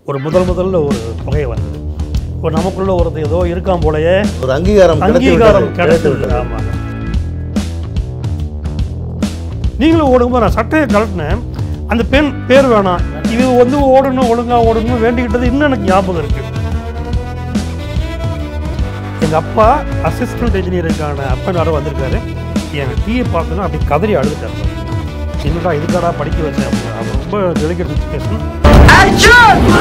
ஒரு முதல் முதல்ல ஒரு தொகை வந்தது இப்போ நமக்குள்ள ஒரு ஏதோ இருக்கான் போலயே ஒரு அங்கீகாரம் கிடைத்து அங்கீகாரம் விட்டது. கிடைத்து கிடைத்தது விட்டது. ஆமாங்க நீங்களும் ஓடும்போது நான் சட்டையை கலட்டினேன் அந்த பெண் பேர் வேணாம் இது வந்து ஓடணும் ஒழுங்கா ஓடணும் வேண்டிக்கிட்டது இன்னும் எனக்கு ஞாபகம் இருக்கு எங்க அப்பா அசிஸ்டன்ட் இன்ஜினியருக்கான அப்பனாரும் வந்திருக்காரு என் டீயை பார்த்தோன்னா அப்படி கதறி அழுதுட்டாரு என்னடா இதுக்காடா படிக்க வச்சேன் அப்படின்னு. அவர் ரொம்ப delicate situation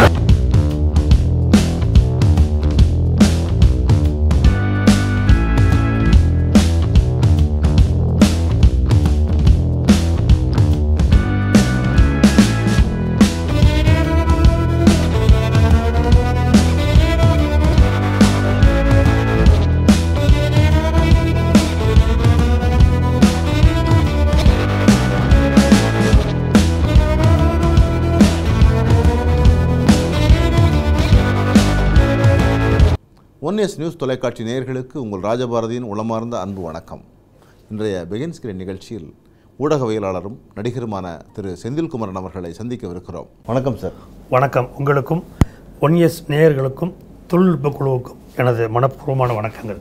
one S news தொலைக்காட்சி நேயர்களுக்கு உங்கள் ராஜபாரதியின் உளமார்ந்த அன்பு வணக்கம் இன்றைய பிகின் ஸ்கிரீன் நிகழ்ச்சியில் ஊடகவியலாளரும் நடிகருமான திரு செந்தில்குமரன் அவர்களை சந்திக்கவிருக்கிறோம் வணக்கம் சார் வணக்கம் உங்களுக்கும் ஒன் எஸ் நேயர்களுக்கும் தொழில்நுட்ப குழுவுக்கும் எனது மனப்பூர்வமான வணக்கங்கள்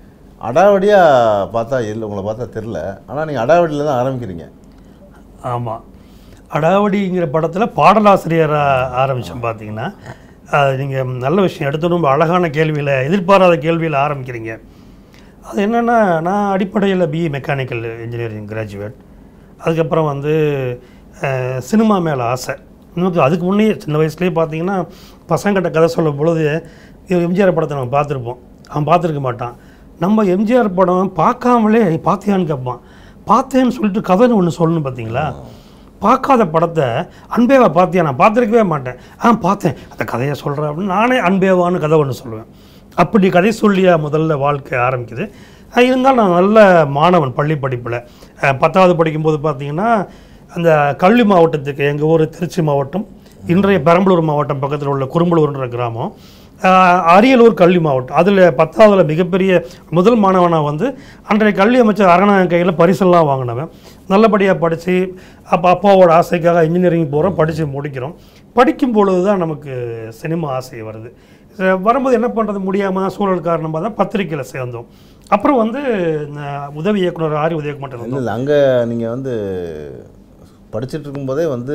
அடாவடியாக பார்த்தா இல்லை உங்களை பார்த்தா தெரில ஆனால் நீங்கள் அடாவடியில் தான் ஆரம்பிக்கிறீங்க ஆமாம் அடாவடிங்கிற படத்தில் பாடலாசிரியராக ஆரம்பித்தோம் பார்த்தீங்கன்னா நீங்கள் நல்ல விஷயம் எடுத்து ரொம்ப அழகான கேள்வியில் எதிர்பாராத கேள்வியில் ஆரம்பிக்கிறீங்க அது என்னென்னா நான் அடிப்படையில் பிஇ மெக்கானிக்கல் இன்ஜினியரிங் கிராஜுவேட் அதுக்கப்புறம் வந்து அஹ், சினிமா மேலே ஆசை நமக்கு அதுக்கு முன்னே சின்ன வயசுலேயே பார்த்தீங்கன்னா பசங்கிட்ட கதை சொல்லும் பொழுது இது எம்ஜிஆர் படத்தை நம்ம பார்த்துருப்போம் அவன் பார்த்துருக்க மாட்டான் நம்ம எம்ஜிஆர் படம் பார்க்காமலே "ஏய், பார்த்தியான்னு கேட்பான் பார்த்தேன்னு சொல்லிட்டு கதைன்னு ஒன்று சொல்லணும் பார்த்தீங்களா பார்க்காத படத்தை அன்பேவா பார்த்தியா நான் பார்த்துருக்கவே மாட்டேன் ஆ பார்த்தேன் அந்த கதையை சொல்கிறேன் அப்படின்னு நானே அன்பேவான்னு கதை ஒன்று சொல்லுவேன் அப்படி கதை சொல்லியா முதல்ல வாழ்க்கை ஆரம்பிக்குது அஹ் இருந்தாலும் நான் நல்ல மாணவன் பள்ளி படிப்பில் பத்தாவது படிக்கும்போது பார்த்தீங்கன்னா அந்த கல்வி மாவட்டத்துக்கு எங்கள் ஊர் திருச்சி மாவட்டம் இன்றைய பெரம்பலூர் மாவட்டம் பக்கத்தில் உள்ள குறும்பலூர்ன்ற கிராமம் அஹ் அரியலூர் கல்வி மாவட்டம் அதில் பத்தாவதுல மிகப்பெரிய முதல் மாணவனாக வந்து அன்றைய கல்வி அமைச்சர் அரணாயன் கையில் பரிசெல்லாம் வாங்கினவன் நல்லபடியாக படித்து அப்போ அப்பாவோட ஆசைக்காக இன்ஜினியரிங் போகிறோம் படித்து முடிக்கிறோம் படிக்கும் பொழுது தான் நமக்கு சினிமா ஆசை வருது ச- வரும்போது என்ன பண்ணுறது முடியாமல் சூழல் காரணமாக தான் பத்திரிக்கையில் சேர்ந்தோம் அப்புறம் வந்து நான் உதவி இயக்குனர் ஆரி உதயகுமார் இல்லை இருந்தோம் இல்லை அங்கே நீங்கள் வந்து படிச்சுட்டு இருக்கும்போதே வந்து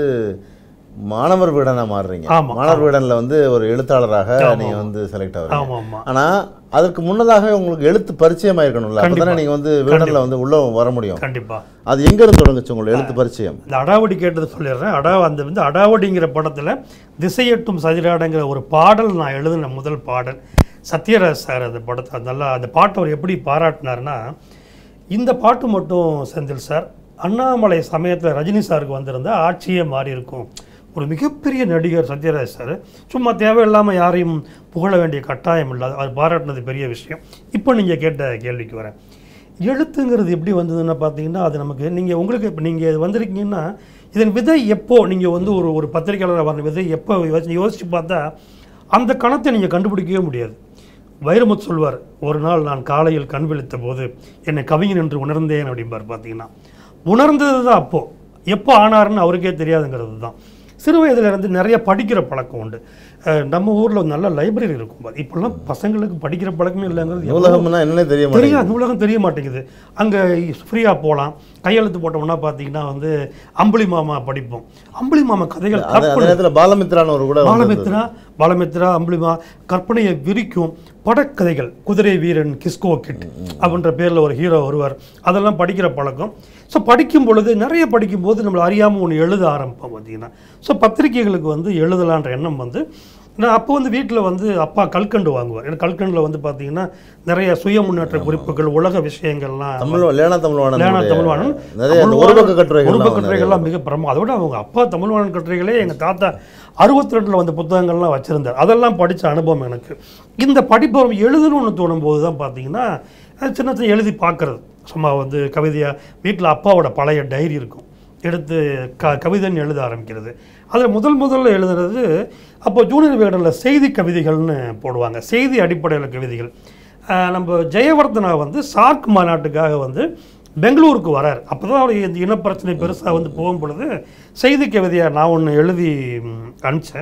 மாணவர் வீடனாக மாறுறீங்க ஆமா, மாணவர் வீடனில் வந்து ஒரு எழுத்தாளராக ஆமா, நீங்கள் வந்து செலக்ட் ஆகுறீங்க ஆமாம் ஆமாம் ஆனால் அதற்கு முன்னதாக உங்களுக்கு எழுத்து பரிச்சயமாக இருக்கணும்ல அப்போ கண்டிப்பா. தானே நீங்கள் வந்து வீடனில் வந்து உள்ளே வர முடியும் கண்டிப்பாக அது எங்கேருந்து தொடங்குச்சு உங்களுக்கு எழுத்து பரிச்சயம் இந்த அடாவடி கேட்டது சொல்லிடுறேன் அடா அந்த வந்து அடாவடிங்கிற படத்தில் திசையட்டும் சதிராடங்கிற ஒரு பாடல் நான் எழுதின முதல் பாடல் சத்யராஜ் சார் அந்த படத்தை அது நல்லா அந்த பாட்டை அவர் எப்படி பாராட்டினார்னா இந்த பாட்டு மட்டும் செந்தில் சார் அண்ணாமலை சமயத்தில் ரஜினி சாருக்கு வந்திருந்தா ஆட்சியே மாறி இருக்கும் ஒரு மிகப்பெரிய நடிகர் சத்யராஜ் சார் சும்மா தேவையில்லாமல் யாரையும் புகழ வேண்டிய கட்டாயம் இல்லாத அவர் பாராட்டினது பெரிய விஷயம் இப்போ நீங்கள் கேட்ட கேள்விக்கு வரேன் எழுத்துங்கிறது எப்படி வந்ததுன்னு பார்த்தீங்கன்னா அது நமக்கு நீங்கள் உங்களுக்கு இப்போ நீங்கள் வந்திருக்கீங்கன்னா இதன் விதை எப்போ நீங்கள் வந்து ஒரு ஒரு பத்திரிக்கையாளராக வர விதை எப்போ யோசி- யோசிச்சு பார்த்தா அந்த கணத்தை நீங்கள் கண்டுபிடிக்கவே முடியாது வைரமுத்து சொல்வார் ஒரு நாள் நான் காலையில் கண் விழித்த போது என்னை கவிஞன் என்று உணர்ந்தேன் அப்படிம்பார் பார்த்தீங்கன்னா உணர்ந்தது தான் அப்போது எப்போ ஆனாருன்னு அவருக்கே தெரியாதுங்கிறது தான் சிறு வயதுல இருந்து நிறைய படிக்கிற பழக்கம் உண்டு அஹ் நம்ம ஊரில் ஒரு நல்ல லைப்ரரி இருக்கும் பாரு. இப்போல்லாம் பசங்களுக்கு படிக்கிற பழக்கமே இல்லைங்கிறது எவ்வளவு நூலகம்னா என்னன்னே தெரிய மாட்டேங்குது தெரியாது நூலகம் தெரிய மாட்டேங்குது அங்கே ஃப்ரீயாக போகலாம் கையெழுத்து போட்டோம்னா பார்த்தீங்கன்னா வந்து அம்புலி மாமா படிப்போம் அம்புலி மாமா கதைகள் அது அந்த கற்பனை நேரத்தில் பாலமித்ரான்னு ஒரு கூட வந்து பாலமித்ரா பாலமித்ரா அம்புலிமா கற்பனையை விரிக்கும் படக்கதைகள் குதிரை வீரன் கிஸ்கோ கிட் அப்படின்ற பேரில் ஒரு ஹீரோ வருவார் அதெல்லாம் படிக்கிற பழக்கம் ஸோ படிக்கும் பொழுது நிறைய படிக்கும்போது நம்மளை அறியாமல் ஒன்று எழுத ஆரம்பிப்போம் பார்த்தீங்கன்னா ஸோ பத்திரிக்கைகளுக்கு வந்து எழுதலான்ற எண்ணம் வந்து நான் அப்போ வந்து வீட்டில் வந்து அப்பா கல்கண்டு வாங்குவார் ஏன்னா கல்கண்டில் வந்து பார்த்தீங்கன்னா நிறைய சுய முன்னேற்ற குறிப்புகள் உலக விஷயங்கள்லாம் தமிழ் லேனா தமிழ்வாணன் லேனா தமிழ்வாணன் நிறைய அந்த ஒரு பக்க கட்டுரைகள் ஒரு பக்க கட்டுரைகள்லாம் மிக பிரமா அதோட அவங்க அப்பா தமிழ்வாணன் கட்டுரைகளே எங்கள் தாத்தா அறுபத்தி ரெண்டில் வந்த புத்தகங்கள்லாம் வச்சுருந்தார் அதெல்லாம் படித்த அனுபவம் எனக்கு இந்த படிப்பை எழுதணும்னு தோணும் போது தான் பார்த்தீங்கன்னா அது சின்ன சின்ன எழுதி பார்க்கறது சும்மா வந்து கவிதையாக வீட்டில் அப்பாவோட பழைய டைரி இருக்கும் எடுத்து க கவிதைன்னு எழுத ஆரம்பிக்கிறது அதில் முதல் முதல்ல எழுதுறது அப்போ ஜூனியர் விகடனில் செய்தி கவிதைகள்னு போடுவாங்க செய்தி அடிப்படையில் கவிதைகள் ஆஹ் நம்ம ஜெயவர்தனா வந்து சார்க் மாநாட்டுக்காக வந்து பெங்களூருக்கு வரார் அப்போ தான் அவர் இந்த இனப்பிரச்சனை பெருசாக வந்து போகும் பொழுது செய்தி கவிதையாக நான் ஒன்று எழுதி ம், அனுப்பிச்சேன்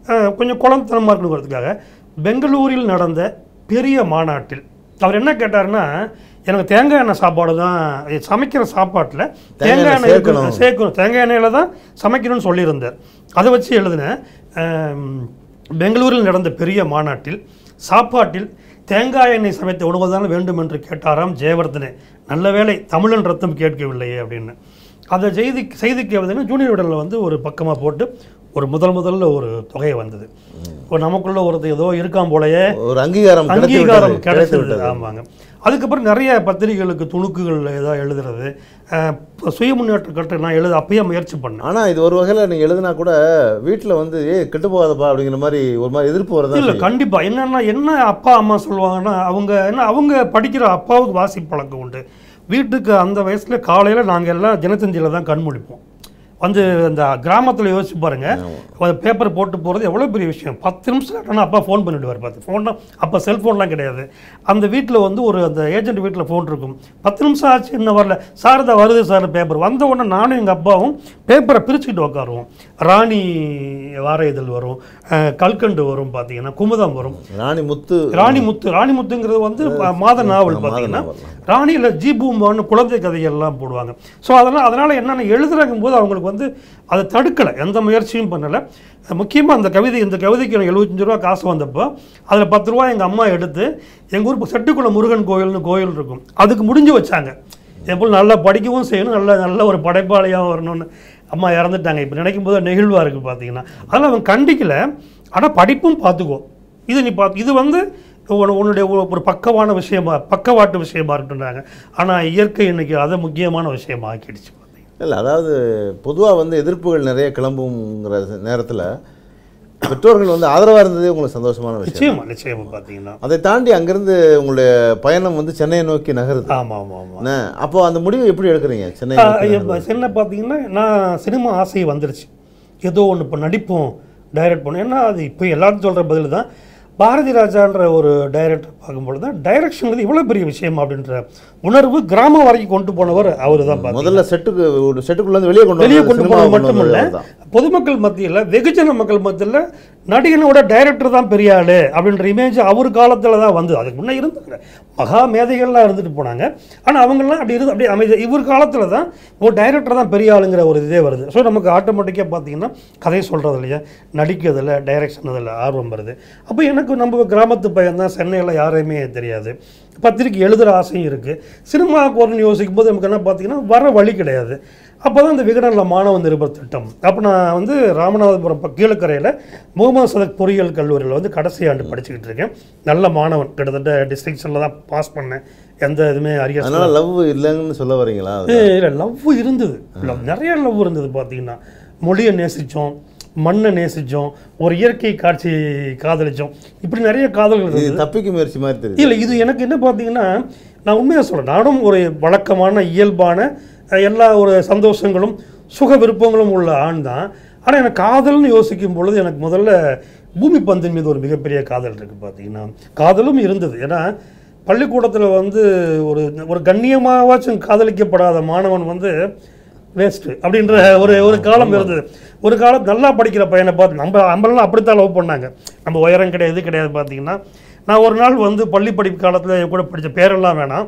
அஹ், கொஞ்சம் குளத்தனமாக இருக்கணுங்கிறதுக்காக பெங்களூரில் நடந்த பெரிய மாநாட்டில் அவர் என்ன கேட்டாருன்னா எனக்கு தேங்காய் எண்ணெய் சாப்பாடு தான் இது சமைக்கிற சாப்பாட்டில் தேங்காய் தேங்காய் எண்ணெய் எண்ணெய் சேர்க்கணும். இருக்கணும், சேர்க்கணும் தேங்காய் எண்ணெயில் தான் சமைக்கணும்னு சொல்லியிருந்தார் அதை வச்சு எழுதினேன் அஹ், பெங்களூரில் நடந்த பெரிய மாநாட்டில் சாப்பாட்டில் தேங்காய் எண்ணெய் சமைத்த உணவு தான் வேண்டும் என்று கேட்டாராம் ஜெயவர்தனே நல்ல வேளை தமிழன் ரத்தம் கேட்கவில்லையே அப்படின்னு அந்த செய்தி செய்திக்கு வந்து ஜூனியர் விடலில் வந்து ஒரு பக்கமாக போட்டு ஒரு முதல் முதல்ல ஒரு தொகை வந்தது இப்போ நமக்குள்ள ஒரு ஏதோ இருக்கான் போலயே ஒரு அங்கீகாரம் கிடைத்து அங்கீகாரம் விட்டது, கிடைத்து கிடைச்சது விட்டது ஆமாங்க அதுக்கப்புறம் நிறைய பத்திரிகைகளுக்கு துணுக்குகள் ஏதோ எழுதுறது அஹ், சுய முன்னேற்ற கட்டு நான் எழுத அப்பயே முயற்சி பண்ணேன் ஆனா இது ஒரு வகையில நீங்க எழுதுனா கூட வீட்டுல வந்து ஏ கெட்டு போகாதப்பா அப்படிங்கிற மாதிரி ஒரு மாதிரி எதிர்ப்பு வரதா இல்லை கண்டிப்பா என்னன்னா என்ன அப்பா அம்மா சொல்லுவாங்கன்னா அவங்க என்ன அவங்க படிக்கிற அப்பாவுக்கு வாசி பழக்கம் உண்டு வீட்டுக்கு அந்த வயசுல காலையில நாங்க எல்லாம் தினத்தந்தியில தான் கண் முழிப்போம் வந்து அந்த கிராமத்துல யோசிச்சு பாருங்க பேப்பர் போட்டு போறது எவ்வளவு பெரிய விஷயம் பத்து நிமிஷம் ஆனால் அப்பா ஃபோன் பண்ணிவிடுவார் பார்த்து ஃபோன் அப்போ செல்ஃபோன்லாம் கிடையாது அந்த வீட்டில் வந்து ஒரு அந்த ஏஜென்ட் வீட்டில் ஃபோன் இருக்கும் பத்து நிமிஷம் ஆச்சு இன்னும் வரல சார் தான் வருது சார் பேப்பர் வந்த உடனே நானும் எங்கள் அப்பாவும் பேப்பரை பிரிச்சுக்கிட்டு உட்காருவோம் ராணி வார இதழ் வரும் அஹ், கல்கண்டு வரும் பார்த்தீங்கன்னா குமுதம் வரும் ராணி முத்து ராணி முத்து ராணி முத்துங்கிறது வந்து ம- மாத நாவல் மாத பார்த்தீங்கன்னா நாவல். ராணியில் ஜி பூம்பான்னு குழந்தை கதைகள்லாம் போடுவாங்க ஸோ அதனால் அதனால் என்னென்ன எழுதுறாங்கும் போது அவங்களுக்கு வந்து அதை தடுக்கலை எந்த முயற்சியும் பண்ணலை முக்கியமாக அந்த கவிதை இந்த கவிதைக்கு எனக்கு எழுபத்தஞ்சு ரூபா காசு வந்தப்போ அதில் பத்து ரூபா எங்கள் அம்மா எடுத்து எங்கள் ஊர் செட்டுக்குளம் முருகன் கோயில்னு கோயில் இருக்கும் அதுக்கு முடிஞ்சு வச்சாங்க என் போல் நல்லா படிக்கவும் செய்யணும் நல்ல நல்ல ஒரு படைப்பாளியாக வரணும்னு அம்மா இறந்துட்டாங்க இப்போ நினைக்கும் போது நெகிழ்வாக இருக்குது பார்த்தீங்கன்னா அதெல்லாம் அவன் கண்டிக்கல ஆனால் படிப்பும் பார்த்துக்கோ இது நீ பார்த்து இது வந்து உன- உன்னுடைய ஒரு- ஒரு பக்கவான விஷயமா பக்கவாட்டு விஷயமா இருக்குன்றாங்க ஆனால் இயற்கை இன்னைக்கு அதை முக்கியமான விஷயமா ஆக்கிடுச்சு பார்த்தீங்கன்னா இல்லை அதாவது பொதுவாக வந்து எதிர்ப்புகள் நிறைய கிளம்புங்கிற நேரத்தில் பெற்றோர்கள் வந்து ஆதரவாக இருந்ததே உங்களுக்கு சந்தோஷமான விஷயம் நிச்சயமா நிச்சயமா பார்த்தீங்கன்னா அதை தாண்டி அங்கிருந்து உங்களுடைய பயணம் வந்து சென்னையை நோக்கி நகருது ஆமாம் ஆமாம் ஆமாம் என்ன அப்போ அந்த முடிவை எப்படி எடுக்கிறீங்க சென்னை நோக்கி நகருது? என்ன பார்த்தீங்கன்னா நான் சினிமா ஆசை வந்துருச்சு ஏதோ ஒன்று இப்போ நடிப்போம் டைரக்ட் பண்ணோம் ஏன்னா அது இப்போ எல்லாரும் சொல்கிற பதில் தான் பாரதி ராஜான்ற ஒரு டைரக்டர் பார்க்கும்பொழுது தான் டைரக்ஷன் இவ்வளோ பெரிய விஷயம் அப்படின்ற உணர்வு கிராமம் வரைக்கும் கொண்டு போனவர் அவர் தான் முதல்ல செட்டுக்கு ஒரு செட்டுக்குள்ள இருந்து வெளியே கொண்டு வெளியே வந்தது கொண்டு சினிமாவை போனது கொண்டு மட்டும் வந்தது இல்ல அவர்தான். பொதுமக்கள் மத்தியில் வெகுஜன மக்கள் மத்தியில் நடிகனோட டைரக்டர் தான் பெரிய ஆளு அப்படின்ற இமேஜ் அவர் காலத்தில் தான் வந்தது அதுக்கு முன்னே இருந்தாங்க மகா மேதைகள்லாம் இருந்துட்டு போனாங்க ஆனால் அவங்கெல்லாம் அப்படி இருந்து அப்படி அமைதி இவர் காலத்தில் தான் ஒரு டைரக்டர் தான் பெரிய ஆளுங்கிற ஒரு இதே வருது ஸோ நமக்கு ஆட்டோமேட்டிக்காக பார்த்தீங்கன்னா கதை சொல்கிறது இல்லையா நடிக்கிறதில் டைரக்ஷன் அதில் ஆர்வம் வருது அப்போ எனக்கு நம்ம கிராமத்து பையன் தான் சென்னையில் யாரையுமே தெரியாது பத்திரிக்கை எழுதுகிற ஆசையும் இருக்குது சினிமாவுக்கு வரணும்னு யோசிக்கும் போது நமக்கு என்ன பார்த்தீங்கன்னா வர வழி கிடையாது அப்போ தான் இந்த விகடனில் மாணவ நிருபர் திட்டம் அப்போ நான் வந்து ராமநாதபுரம் ப- கீழக்கரையில் முகமது சதக் பொறியியல் கல்லூரியில் வந்து கடைசி ஆண்டு படிச்சுக்கிட்டு இருக்கேன் நல்ல மாணவன் கிட்டத்தட்ட டிஸ்டிங்ஷனில் தான் பாஸ் பண்ணேன் எந்த இதுவுமே அரியர் அதனால லவ் இல்லைன்னு சொல்ல வரீங்களா இல்லை லவ் இருந்தது Love, நிறைய லவ் இருந்தது பார்த்தீங்கன்னா மொழியை நேசித்தோம் மண்ணை நேசித்தோம் ஒரு இயற்கை காட்சி காதலிச்சோம் இப்படி நிறைய காதல்கள் இருந்தது இது தப்பிக்க முயற்சி மாதிரி தெரியுது இல்லை இது எனக்கு என்ன பார்த்தீங்கன்னா நான் உண்மையாக சொல்கிறேன் நானும் ஒரு வழக்கமான இயல்பான அஹ், எல்லா ஒரு சந்தோஷங்களும் சுக விருப்பங்களும் உள்ள ஆண் தான் ஆனால் எனக்கு காதல்னு யோசிக்கும் பொழுது எனக்கு முதல்ல பூமி பந்தின் மீது ஒரு மிகப்பெரிய காதல் இருக்குது பார்த்தீங்கன்னா காதலும் இருந்தது ஏன்னா பள்ளிக்கூடத்தில் வந்து ஒரு ஒரு கண்ணியமாவாச்சும் காதலிக்கப்படாத மாணவன் வந்து வேஸ்ட்டு அப்படின்ற ஒரு ஒரு காலம் இருந்தது ஒரு காலம் நல்லா படிக்கிற பையனை பார்த்து நம்ம நம்மளாம் அப்படித்தான் லவ் பண்ணாங்க நம்ம உயரம் கிடையாது இது கிடையாது பார்த்தீங்கன்னா நான் ஒரு நாள் வந்து பள்ளி படிப்பு காலத்தில் என் கூட படித்த பேரெல்லாம் வேணாம்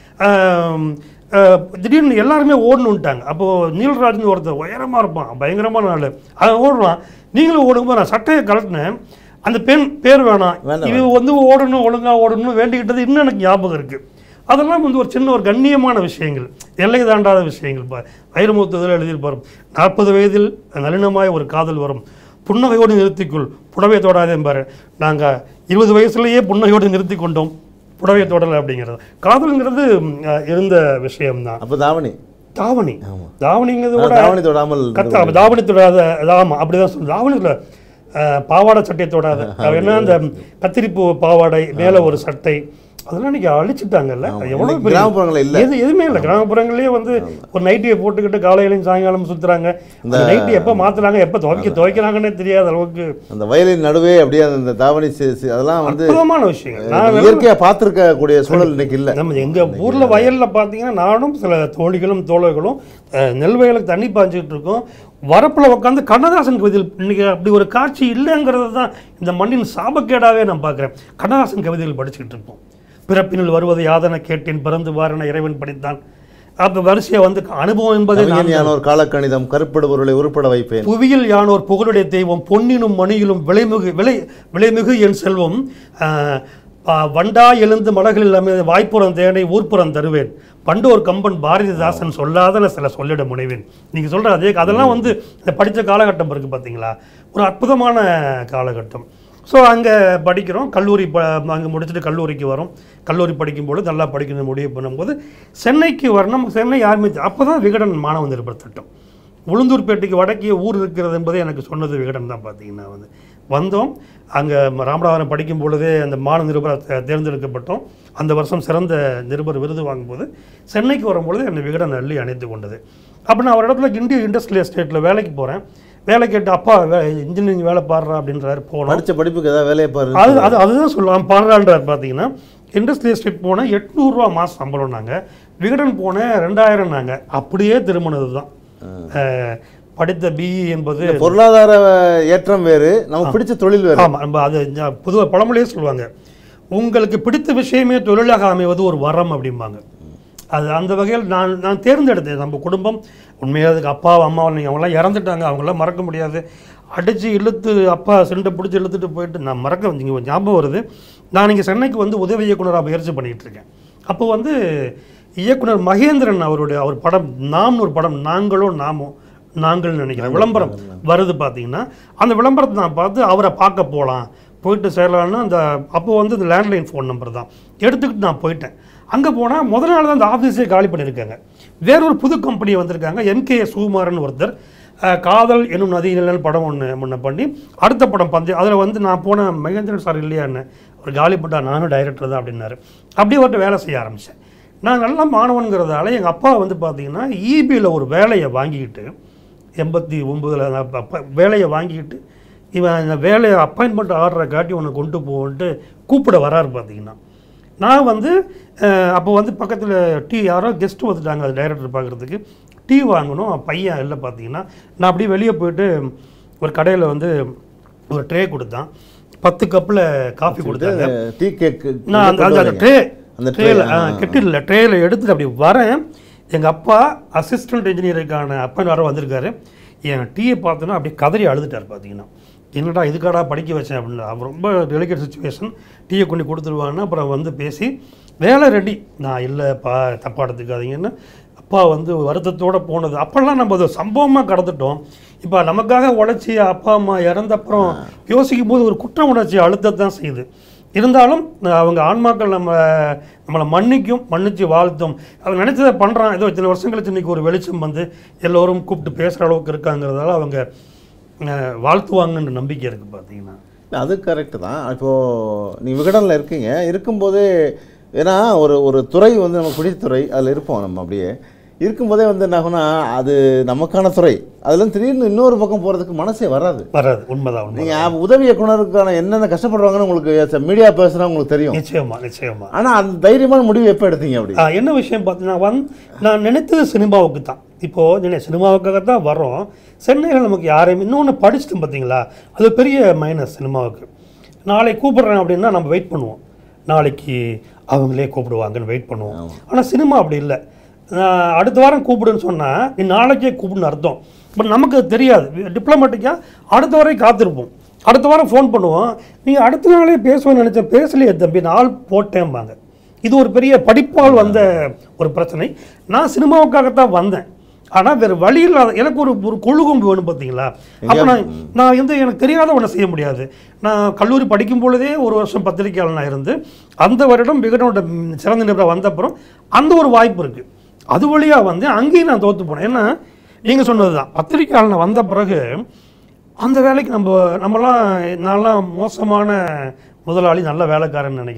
ஆம், அஹ், திடீர்னு எல்லாருமே ஓடணுன்ட்டாங்க அப்போது நீலராஜ்னு ஒருத்தர் உயரமாக இருப்பான் பயங்கரமான ஆள் அவன் ஓடுவான் நீங்களும் ஓடும்போது நான் சட்டையை கலட்டினேன் அந்த பெண் பேர் வேணாம் வேண்டாம், இவன் வந்து ஓடணும் ஒழுங்காக ஓடணும்னு வேண்டிக்கிட்டது இன்னும் எனக்கு ஞாபகம் இருக்குது அதெல்லாம் வந்து ஒரு சின்ன ஒரு கண்ணியமான விஷயங்கள் எல்லை தாண்டாத விஷயங்கள் பா வைரமுகத்தில் எழுதியிருப்பார் நாற்பது வயதில் நளினமாய் ஒரு காதல் வரும் புன்னகையோடு நிறுத்திக்குள் புடவை தொடாதே பாரு நாங்கள் இருபது வயசுலேயே புன்னகையோடு நிறுத்தி கொண்டோம் புடவை தொடலை அப்படிங்கிறது காதல்ங்கிறது ம், அஹ், இருந்த விஷயம்தான் அப்போ தாவணி தாவணி ஆமா. தாவணிங்கிறது நான் கூட தாவணி தொடாமல் கத்த தாவணி தொடாத ஆமாம் அப்படிதான் சொல்லுது தாவணியில் பாவாடை சட்டை தொடாத அது என்ன அந்த கத்திரிப்பூ பாவாடை மேலே ஒரு சட்டை அதெல்லாம் இன்னைக்கு அழிச்சிட்டாங்கல்ல ஆமா. அது எவ்வளவு இன்னைக்கு பெரிய கிராமப்புறங்கள்ல இல்ல. எது எதுவுமே இல்லை கிராமப்புறங்கள்லயே வந்து ஒரு நைட்டியை போட்டுக்கிட்டு காலையிலையும் சாயங்காலம் சுத்துறாங்க அந்த நைட்டி எப்போ மாத்துறாங்க எப்போ துவைக்க துவைக்கிறாங்கன்னே தெரியாத அளவுக்கு அந்த வயலின் நடுவே அப்படியே அந்த தாவணி சி- சி- அதெல்லாம் வந்து அற்புதமான விஷயங்கள் நான் இயற்கையா பார்த்திருக்க கூடிய சூழல் இன்னைக்கு இல்ல நம்ம எங்க ஊர்ல வயல்ல பாத்தீங்கன்னா நானும் சில தோழிகளும் தோழர்களும் அஹ், நெல் வயலுக்கு தண்ணி பாய்ச்சிட்டு இருக்கோம் வரப்புல உட்காந்து கண்ணதாசன் கவிதைகள் இன்னைக்கு அப்படி ஒரு காட்சி இல்லைங்கிறது தான் இந்த மண்ணின் சாபக்கேடாவே நான் பார்க்குறேன் கண்ணதாசன் கவிதைகள் படிச்சுக்கிட்டு இருப்போம் பிறப்பினில் வருவது யாதன கேட்டேன் பிறந்து வாரன இறைவன் படித்தான் அப்ப வரிசையா வந்து அனுபவம் என்பதே நான் கவிஞன் யானோர் காலக்கணிதம் கருப்படு பொருளை உருப்பட வைப்பேன் புவியில் யானோர் புகழுடைய தெய்வம் பொன்னினும் மணியிலும் விலைமிகு விலை விலைமிகு என் செல்வம் ஆஹ், ஆஹ், வண்டா எழுந்து மலகளில் அமைந்த வாய்ப்புறம் தேனை ஊர்ப்புறம் தருவேன் பண்டோர் கம்பன் பாரதிதாசன் சொல்லாத நான் சில சொல்லிட முனைவேன் நீங்க சொல்ற அதே அதெல்லாம் வந்து இந்த படித்த காலகட்டம் இருக்கு பார்த்தீங்களா ஒரு அற்புதமான காலகட்டம் ஸோ அங்கே படிக்கிறோம் கல்லூரி ப அங்கே முடிச்சுட்டு கல்லூரிக்கு வரோம் கல்லூரி படிக்கும்போது நல்லா படிக்கணும் முடிவு பண்ணும்போது சென்னைக்கு வரணும் சென்னை யாருமே அப்போ தான் விகடன் மாணவ நிருபர் திட்டம் உளுந்தூர்பேட்டைக்கு வடக்கே ஊர் இருக்கிறது என்பதை எனக்கு சொன்னது விகடன் தான் பார்த்தீங்கன்னா வந்து வந்தோம் அங்கே ராமநாதபுரம் படிக்கும் பொழுதே அந்த மாநில நிருபர் தே- தேர்ந்தெடுக்கப்பட்டோம் அந்த வருஷம் சிறந்த நிருபர் விருது வாங்கும்போது சென்னைக்கு வரும்பொழுது என்னை விகடன் அள்ளி அணைத்து கொண்டது அப்போ நான் ஒரு இடத்துல இந்திய இண்டஸ்ட்ரியல் எஸ்டேட்டில் வேலைக்கு போகிறேன் வேலை கேட்டு அப்பா இன்ஜினியரிங் வேலை பாடுறா அப்படின்றாரு போனோம் படிச்ச படிப்புக்கு ஏதாவது வேலையை பாரு அது அது அதுதான் சொல்லுவான் பாடுறான்றார் பார்த்தீங்கன்னா இண்டஸ்ட்ரியல் எஸ்டேட் போனால் எட்நூறுரூவா மாதம் சம்பளம் நாங்கள் விகடன் போனேன் ரெண்டாயிரம் நாங்கள் அப்படியே திரும்பினது தான் அஹ், படித்த பிஇ என்பது பொருளாதார ஏற்றம் வேறு நமக்கு பிடிச்ச தொழில் வேறு ஆமாம் நம்ம அது பொதுவாக பழமொழியே சொல்லுவாங்க உங்களுக்கு பிடித்த விஷயமே தொழிலாக அமைவது ஒரு வரம் அப்படிம்பாங்க அது அந்த வகையில் நான் நான் தேர்ந்தெடுத்தேன் நம்ம குடும்பம் உண்மையாக அதுக்கு அப்பா அம்மா நீங்கள் அவங்களாம் இறந்துட்டாங்க அவங்களாம் மறக்க முடியாது அடித்து இழுத்து அப்பா சிண்டை பிடிச்சி இழுத்துட்டு போயிட்டு நான் மறக்க இங்கே ஞாபகம் வருது நான் இங்கே சென்னைக்கு வந்து உதவி இயக்குனராக முயற்சி பண்ணிகிட்டு இருக்கேன் அப்போ வந்து இயக்குனர் மகேந்திரன் அவருடைய அவர் படம் நாம்னு ஒரு படம் நாங்களோ நாமோ நாங்கள் நினைக்கிறேன் விளம்பரம் வருது பார்த்தீங்கன்னா அந்த விளம்பரத்தை நான் பார்த்து அவரை பார்க்க போகலாம் போயிட்டு சேரலான்னு அந்த அப்போ வந்து இந்த லேண்ட்லைன் ஃபோன் நம்பர் தான் எடுத்துக்கிட்டு நான் போயிட்டேன் அங்கே போனால் முதல் நாள் தான் அந்த ஆஃபீஸே காலி பண்ணியிருக்காங்க வேறொரு புது கம்பெனி வந்திருக்காங்க எம்கே சுகுமாரன் ஒருத்தர் அஹ், காதல் என்னும் நதியினல் படம் ஒன்று முன்ன பண்ணி அடுத்த படம் பந்து அதில் வந்து நான் போன மகேந்திரன் சார் இல்லையான்னு ஒரு காலி பண்ணா நானும் டைரக்டர் தான் அப்படின்னாரு அப்படியே ஒருத்தர் வேலை செய்ய ஆரம்பித்தேன் நான் நல்ல மாணவன்கிறதால எங்கள் அப்பா வந்து பார்த்தீங்கன்னா ஈபியில் ஒரு வேலையை வாங்கிக்கிட்டு எண்பத்தி ஒம்பதில் அப்போ வேலையை வாங்கிக்கிட்டு இவன் இந்த வேலையை அப்பாயின்மெண்ட் ஆர்டரை காட்டி உன்னை கொண்டு போன்ட்டு கூப்பிட வராரு பார்த்தீங்கன்னா நான் வந்து அப்போ வந்து பக்கத்தில் டீ யாரோ கெஸ்ட்டு வந்துட்டாங்க அது டைரக்டர் பார்க்குறதுக்கு டீ வாங்கணும் பையன் இல்லை பார்த்தீங்கன்னா நான் அப்படியே வெளியே போயிட்டு ஒரு கடையில் வந்து ஒரு ட்ரே கொடுத்தான் பத்து கப்பில் காஃபி கொடுத்தாங்க டீ கேக் நான் அந்த அந்த- அந்த ட்ரே அந்த ட்ரேல tray, ஆ, கெட்டில் ட்ரேல எடுத்துட்டு அப்படி வரேன் எங்கள் அப்பா அசிஸ்டன்ட் இன்ஜினியருக்கான அப்பன் வர வந்திருக்காரு என் டீயை பார்த்தோன்னா அப்படியே கதறி அழுதுட்டார் பார்த்தீங்கன்னா என்னடா இதுக்காடா படிக்க வச்சேன் அப்படின்னு அவர் ரொம்ப டெலிகேட் சுச்சுவேஷன் டீயை கொண்டு கொடுத்துருவான்னு அப்புறம் வந்து பேசி வேலை ரெடி நான் இல்லைப்பா தப்பாக எடுத்துக்காதீங்கன்னு அப்பா வந்து வருத்தத்தோட போனது அப்போல்லாம் நம்ம அதை சம்பவமாக கடந்துட்டோம் இப்போ நமக்காக உழைச்சி அப்பா அம்மா இறந்த அப்புறம் யோசிக்கும் போது ஒரு குற்ற உணர்ச்சி அழுத்தத்தான் செய்யுது இருந்தாலும் அஹ், அவங்க ஆன்மாக்கள் நம்ம நம்மளை மன்னிக்கும் மன்னிச்சு வாழ்த்தும் அவங்க நினைச்சதை பண்ணுறான் ஏதோ இத்தனை வருஷம் கழிச்சு இன்னைக்கு ஒரு வெளிச்சம் வந்து எல்லோரும் கூப்பிட்டு பேசுகிற அளவுக்கு இருக்காங்கிறதால அவங்க அஹ், வாழ்த்துவாங்கன்ற நம்பிக்கை இருக்குது பார்த்தீங்கன்னா அது கரெக்டு தான் இப்போது நீ விகடனில் இருக்கீங்க இருக்கும்போதே ஏன்னா ஒரு ஒரு துறை வந்து நமக்கு பிடிச்ச துறை அதில் இருப்போம் நம்ம அப்படியே இருக்கும்போதே வந்து என்ன ஆகும்னா அது நமக்கான துறை அதுல திடீர்னு இன்னொரு பக்கம் போகிறதுக்கு மனசே வராது வராது உண்மைதான் உண்மை நீங்கள் உதவி இயக்குனருக்கான என்னென்ன கஷ்டப்படுறாங்கன்னு உங்களுக்கு மீடியா பேசுனா உங்களுக்கு தெரியும் நிச்சயமா நிச்சயமா ஆனால் அந்த தைரியமான முடிவு எப்போ எடுத்தீங்க அப்படி ஆ, என்ன விஷயம் பார்த்தீங்கன்னா வந் நான் நினைத்தது சினிமாவுக்கு தான் இப்போது நினை சினிமாவுக்காக தான் வரோம் சென்னையில் நமக்கு யாரையும் இன்னொன்று படிச்சிட்டோம் பார்த்தீங்களா அது பெரிய மைனஸ் சினிமாவுக்கு நாளைக்கு கூப்பிடுறேன் அப்படின்னா நம்ம வெயிட் பண்ணுவோம் நாளைக்கு அவங்களே கூப்பிடுவாங்கன்னு வெயிட் பண்ணுவோம் ஆனால் சினிமா அப்படி இல்லை நான் அடுத்த வாரம் கூப்பிடுன்னு சொன்னால் நீ நாளைக்கே கூப்பிடுன்னு அர்த்தம் பட் நமக்கு அது தெரியாது டிப்ளமேட்டிக்காக அடுத்த வரை காத்திருப்போம் அடுத்த வாரம் ஃபோன் பண்ணுவோம் நீ அடுத்த நாளே பேசுவேன்னு நினச்சேன் பேசலையே தம்பி நாள் போட்டேன்பாங்க இது ஒரு பெரிய படிப்பால் வந்த ஒரு பிரச்சனை நான் சினிமாவுக்காகத்தான் வந்தேன் ஆனால் வேறு வழி இல்லாத எனக்கு ஒரு ஒரு கொழுகும்பு வேணும் பார்த்தீங்களா அப்போ நான் நான் வந்து எனக்கு தெரியாத ஒன்றை செய்ய முடியாது நான் கல்லூரி படிக்கும் பொழுதே ஒரு வருஷம் பத்திரிகையாளனாக இருந்து அந்த வருடம் விகடனோட ம், சிறந்த நிபுணர் வந்தப்புறம் அந்த ஒரு வாய்ப்பு இருக்குது அது வழியாக வந்து அங்கேயும் நான் தோற்று போனேன் ஏன்னா நீங்கள் சொன்னது தான் பத்திரிகையாளனை வந்த பிறகு அந்த வேலைக்கு நம்ம நம்மலாம் நான்லாம் மோசமான முதலாளி நல்ல வேலைக்காரன்னு நினைக்கிறேன்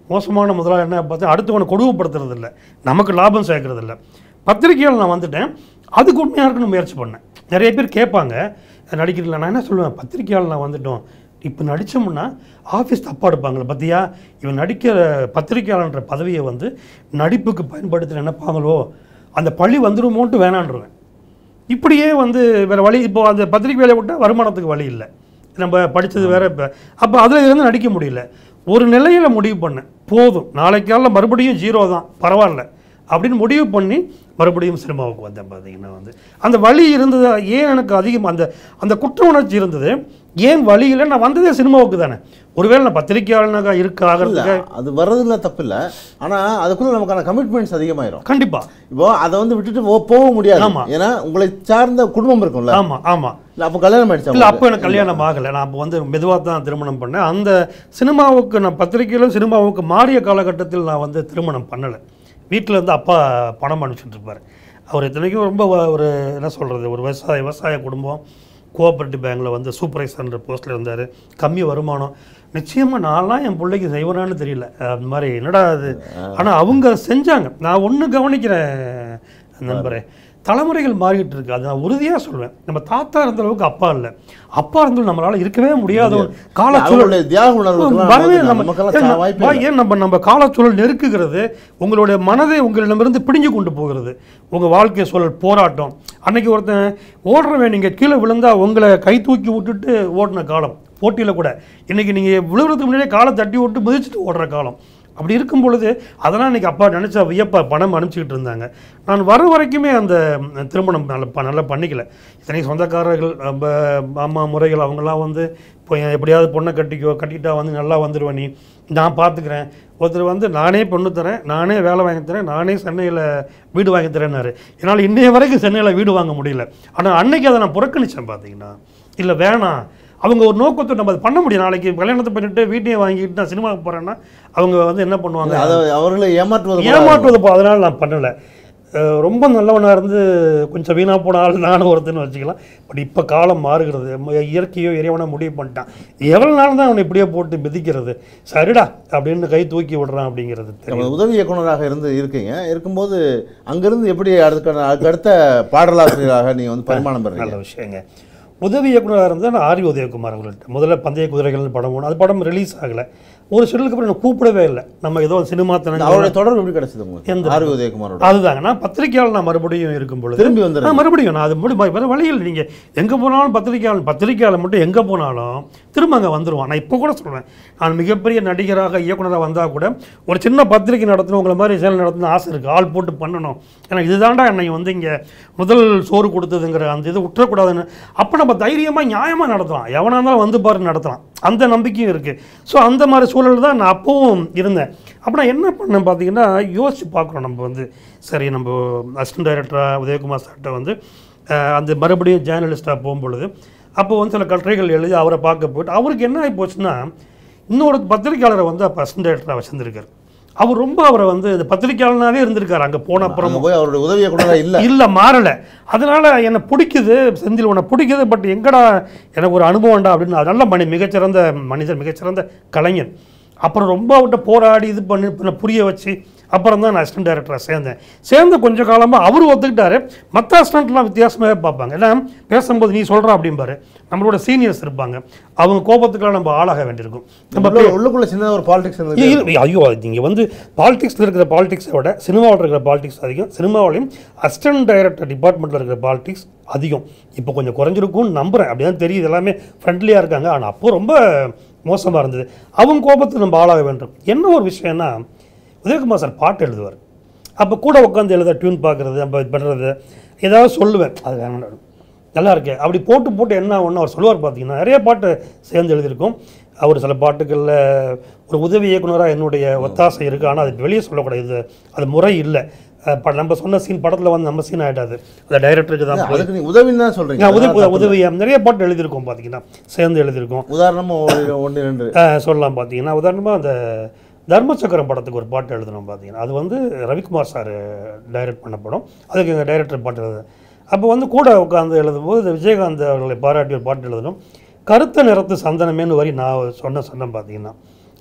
மோசமான முதலாளி என்ன பார்த்தா அடுத்தவனை கொடுமைப்படுத்துறது இல்லை நமக்கு லாபம் சேர்க்கறது இல்லை பத்திரிக்கையால் நான் வந்துட்டேன் அதுக்கு உண்மையாக இருக்குன்னு முயற்சி பண்ணேன் நிறைய பேர் கேட்பாங்க நடிக்கிறீங்களா நான் என்ன சொல்லுவேன் பத்திரிக்கையால் நான் வந்துட்டோம் இப்போ நடித்தோம்னா ஆஃபீஸ் தப்பாக எடுப்பாங்களே பார்த்தியா இவன் நடிக்கிற பத்திரிக்கையாளன்ற பதவியை வந்து நடிப்புக்கு பயன்படுத்தி நினைப்பாங்களோ அந்த பழி வந்துருமோன்ட்டு வேணான்றுவேன் இப்படியே வந்து வேறு வழி இப்போ அந்த பத்திரிக்கை வேலையை விட்டால் வருமானத்துக்கு வழி இல்லை நம்ம படித்தது வேற இப்போ அப்போ அதில் இருந்து நடிக்க முடியல ஒரு நிலையில் முடிவு பண்ணேன் போதும் நாளைக்கால மறுபடியும் ஜீரோ தான் பரவாயில்ல அப்படின்னு முடிவு பண்ணி மறுபடியும் சினிமாவுக்கு வந்தேன் பார்த்தீங்கன்னா வந்து அந்த வழி இருந்தது ஏன் எனக்கு அதிகம் அந்த அந்த குற்ற உணர்ச்சி இருந்தது ஏன் வழி இல்லை நான் வந்ததே சினிமாவுக்கு தானே ஒருவேளை நான் பத்திரிக்கையாளனாக இருக்க இல்ல ஆகிறதுக்கு அது வர்றதுல தப்பு இல்ல ஆனா அதுக்குள்ள நமக்கான கமிட்மெண்ட்ஸ் அதிகமாயிரும் கண்டிப்பாக இப்போ அதை வந்து விட்டுட்டு போ- போக முடியாது ஆமா. ஏன்னா உங்களை சார்ந்த குடும்பம் இருக்கும்ல ஆமாம் ஆமாம் இல்ல அப்ப கல்யாணம் ஆயிடுச்சா இல்லை உங்களுக்கு? அப்போ எனக்கு கல்யாணம் ஆகலை நான் அப்போ வந்து மெதுவாக தான் திருமணம் பண்ணேன் அந்த சினிமாவுக்கு நான் பத்திரிக்கையிலும் சினிமாவுக்கு மாறிய காலகட்டத்தில் நான் வந்து திருமணம் பண்ணலை வீட்டில் இருந்து அப்பா பணம் அனுப்பிச்சிட்டு இருப்பார் அவர் இத்தனைக்கும் ரொம்ப வ- ஒரு என்ன சொல்கிறது ஒரு விவசாய விவசாய குடும்பம் கோஆப்ரேட்டிவ் பேங்க்கில் வந்து சூப்பர்வைசர்ன்ற போஸ்ட்டில் இருந்தார் கம்மி வருமானம் நிச்சயமாக நான்லாம் என் பிள்ளைக்கு செய்வனான்னு தெரியல அந்த மாதிரி என்னடா அது ஆனால் அவங்க செஞ்சாங்க நான் ஒன்று கவனிக்கிறேன் நண்பரே தலைமுறைகள் மாறிக்கிட்டு இருக்கு அது நான் உறுதியாக சொல்வேன் நம்ம தாத்தா இருந்த அளவுக்கு அப்பா இல்லை அப்பா இருந்தும் நம்மளால இருக்கவே முடியாத ஒரு காலச்சூழல் அவங்களுடைய தியாக உணர்வுக்கெல்லாம் வரவே நமக்கு- நம்ம நமக்கெல்லாம் ஏன் சா- நம்ம- வாய்ப்பே இல்லை. ஏன் நம்ம நம்ம காலச்சூழல் நெருக்குகிறது உங்களுடைய மனதை உங்களிடமிருந்து பிடிஞ்சு கொண்டு போகிறது உங்கள் வாழ்க்கை சூழல் போராட்டம் அன்னைக்கு ஒருத்தன் ஓடுறவன் நீங்கள் கீழே விழுந்தா உங்களை கை தூக்கி விட்டுட்டு ஓடின காலம் போட்டியில் கூட இன்னைக்கு நீங்கள் விழுகிறதுக்கு முன்னாடியே காலை தட்டி விட்டு மிதிச்சுட்டு ஓடுற காலம் அப்படி இருக்கும் பொழுது அதெல்லாம் இன்னைக்கு அப்பா நினச்சா வியப்பா பணம் அனுப்பிச்சிக்கிட்டு இருந்தாங்க நான் வர வரைக்குமே அந்த ம், திருமணம் நல்ல ப- நல்லா பண்ணிக்கல இத்தனை சொந்தக்காரர்கள் நம்ம மாமா முறைகள் அவங்கெல்லாம் வந்து இப்போ என் எப்படியாவது பொண்ணை கட்டிக்கோ கட்டிட்டா வந்து நல்லா வந்துடுவேன் நீ நான் பார்த்துக்கிறேன் ஒருத்தர் வந்து நானே பொண்ணு தரேன் நானே வேலை வாங்கி தரேன் நானே சென்னையில் வீடு வாங்கி தரேன்னாரு என்னால் இன்னைய வரைக்கும் சென்னையில் வீடு வாங்க முடியல ஆனால் அன்னைக்கு அதை நான் புறக்கணிச்சேன் பார்த்தீங்கன்னா இல்லை வேணாம் அவங்க ஒரு நோக்கத்தை நம்ம அதை பண்ண முடியும் நாளைக்கு கல்யாணத்தை பண்ணிட்டு வீட்டையும் வாங்கிட்டு நான் சினிமாவுக்கு போகிறேன்னா அவங்க வந்து என்ன பண்ணுவாங்க அதை அவர்களை ஏமாற்றுவது கூட ஏமாற்றுவது போ அதனால் நான் பண்ணலை அஹ் ரொம்ப நல்லவனாக இருந்து கொஞ்சம் வீணாக போன ஆள் நானும் ஒருத்தன்னு வச்சுக்கலாம் பட் இப்போ காலம் மாறுகிறது ம- இயற்கையோ இறைவனோ முடிவு பண்ணிட்டான் எவ்வளோ நாள் தான் அவனை இப்படியே போட்டு மிதிக்கிறது சரிடா அப்படின்னு கை தூக்கி விடுறான் அப்படிங்கிறது தெரியும் நம்ம உதவி இயக்குனராக இருந்து இருக்கீங்க இருக்கும்போது அங்கிருந்து எப்படி அடுத்த அடுத்த பாடலாசிரியராக நீங்க வந்து பரிமாணம் பெறீங்க நல்ல விஷயங்க உதவி இயக்குனராக இருந்தால் நான் ஆரி உதயகுமார் அவங்கள்ட்ட முதல்ல பந்தய குதிரைகள்னு படம் ஒன்று அது படம் ரிலீஸ் ஆகலை ஒரு ஷெட்யூலுக்கு அப்புறம் என்னை கூப்பிடவே இல்லை நம்ம ஏதோ சினிமா தனங்க அவருடைய தொடர்பு எப்படி கிடைச்சது உங்களுக்கு எந்த- ஆர் வி உதயகுமாரோட அதுதாங்க நான் பத்திரிக்கையாளர் நான் மறுபடியும் இருக்கும் பொழுது திரும்பி வந்துடுறேன் நான் மறுபடியும் நான் அது முடி வேறு வழியில் நீங்கள் எங்கே போனாலும் பத்திரிக்கையாளர் பத்திரிக்கையாளர் மட்டும் எங்கே போனாலும் திரும்ப அங்கே வந்துடுவான் நான் இப்போ கூட சொல்கிறேன் நான் மிகப்பெரிய நடிகராக இயக்குனராக வந்தால் கூட ஒரு சின்ன பத்திரிக்கை நடத்தணும் உங்களை மாதிரி சேனல் நடத்தணும் ஆசை இருக்குது ஆள் போட்டு பண்ணணும் ஏன்னா இதுதான்டா என்னை வந்து இங்கே முதல் சோறு கொடுத்ததுங்கிற அந்த இது விட்டுறக்கூடாதுன்னு அப்போ நம்ம தைரியமாக நியாயமாக நடத்தலாம் எவனாக இருந்தாலும் வந்து பாரு நடத்தலாம் அந்த நம்பிக்கையும் இருக்குது ஸோ அந்த மாதிரி சூழல் தான் நான் அப்பவும் இருந்தேன் அப்போ நான் என்ன பண்ணேன் பார்த்தீங்கன்னா யோசிச்சு பார்க்குறோம் நம்ம வந்து சரி நம்ம அசிஸ்டன்ட் டைரக்டராக உதயகுமார் சார்கிட்ட வந்து அஹ், அந்த மறுபடியும் ஜேர்னலிஸ்ட்டாக போகும்பொழுது அப்போ வந்து சில கட்டுரைகள் எழுதி அவரை பார்க்க போயிட்டு அவருக்கு என்ன ஆகி போச்சுன்னா இன்னொரு பத்திரிக்கையாளரை வந்து அப்போ அசிஸ்டன்ட் டைரக்டராக வச்சிருந்திருக்காரு அவர் ரொம்ப அவரை வந்து இந்த பத்திரிக்கையாளனாவே இருந்திருக்காரு அங்கே போன அப்புறம் அங்க போய் அவருடைய உதவி இயக்குனரா இல்ல இல்ல மாறல அதனால என்னை பிடிக்குது செந்தில் உன்னை பிடிக்குது பட் எங்கடா எனக்கு ஒரு அனுபவம்டா அப்படின்னு அது நல்ல மனி மிகச்சிறந்த மனிதர் மிகச்சிறந்த கலைஞன் அப்புறம் ரொம்ப அவர்கிட்ட போராடி இது பண்ணி பின்ன புரிய வச்சு அப்புறம் தான் நான் அசிஸ்டன்ட் டைரக்டராக சேர்ந்தேன் சேர்ந்த கொஞ்ச காலமாக அவர் ஒத்துக்கிட்டாரு மற்ற அசிஸ்டண்ட்லாம் வித்தியாசமாகவே பார்ப்பாங்க ஏன்னா பேசும்போது நீ சொல்கிற அப்படிம்பாரு நம்மளோட சீனியர்ஸ் இருப்பாங்க அவங்க கோபத்துக்கெல்லாம் நம்ம ஆளாக வேண்டியிருக்கும் நம்ம உள்ள- உள்ளுக்குள்ள சின்ன ஒரு பாலிடிக்ஸ் ஏய், இரு, ஐயோ நீங்கள் வந்து பாலிடிக்ஸில் இருக்கிற பாலிடிக்ஸை விட சினிமாவில் இருக்கிற பாலிடிக்ஸ் அதிகம் சினிமாவிலையும் அசிஸ்டன்ட் டைரக்டர் டிபார்ட்மெண்ட்டில் இருக்கிற பாலிடிக்ஸ் அதிகம் இப்போ கொஞ்சம் குறைஞ்சிருக்கும்னு நம்புகிறேன் அப்படி தான் தெரியுது எல்லாமே ஃப்ரெண்ட்லியாக இருக்காங்க ஆனால் அப்போ ரொம்ப மோசமாக இருந்தது அவங்க கோபத்துக்கு நம்ம ஆளாக வேண்டும் என்ன ஒரு விஷயம்னா உதயகுமார் சார் பாட்டு எழுதுவார் அப்போ கூட உட்காந்து எழுத டியூன் பார்க்குறது நம்ம இது பண்ணுறது ஏதாவது சொல்லுவேன் அது வேணாம் நல்லா இருக்கே அப்படி போட்டு போட்டு என்ன ஒன்று அவர் சொல்லுவார் பார்த்தீங்கன்னா நிறைய பாட்டு சேர்ந்து எழுதியிருக்கோம் அவர் சில பாட்டுகளில் ஒரு உதவி இயக்குனராக என்னுடைய ஒத்தாசை இருக்குது ஆனால் அது வெளியே சொல்லக்கூடாது இது அது முறை இல்லை அஹ் ப- நம்ம சொன்ன சீன் படத்தில் வந்து நம்ம சீன் ஆகிடாது அந்த டைரக்டருக்கு தான் போய் அதுக்கு நீ உதவின்னு தான் சொல்றீங்க நான் உதவி அதான் தப்பு. உதவி நிறைய பாட்டு எழுதியிருக்கோம் பார்த்தீங்கன்னா சேர்ந்து எழுதியிருக்கோம் உதாரணமா ஒரு- ஒன்று ரெண்டு அஹ் சொல்லலாம் பார்த்தீங்கன்னா உதாரணமாக அந்த தர்மசக்கரம் படத்துக்கு ஒரு பாட்டு எழுதணும் பார்த்தீங்கன்னா அது வந்து ரவிக்குமார் சார் டைரக்ட் பண்ண படம் அதுக்கு எங்கள் டைரக்டர் பாட்டு எழுது அப்போ வந்து கூட உட்காந்து எழுதும்போது இந்த விஜயகாந்த் அவர்களை பாராட்டி ஒரு பாட்டு எழுதணும் கருத்த நிறத்து சந்தனமேன்னு வரி நான் சொன்ன சொன்னேன் பார்த்தீங்கன்னா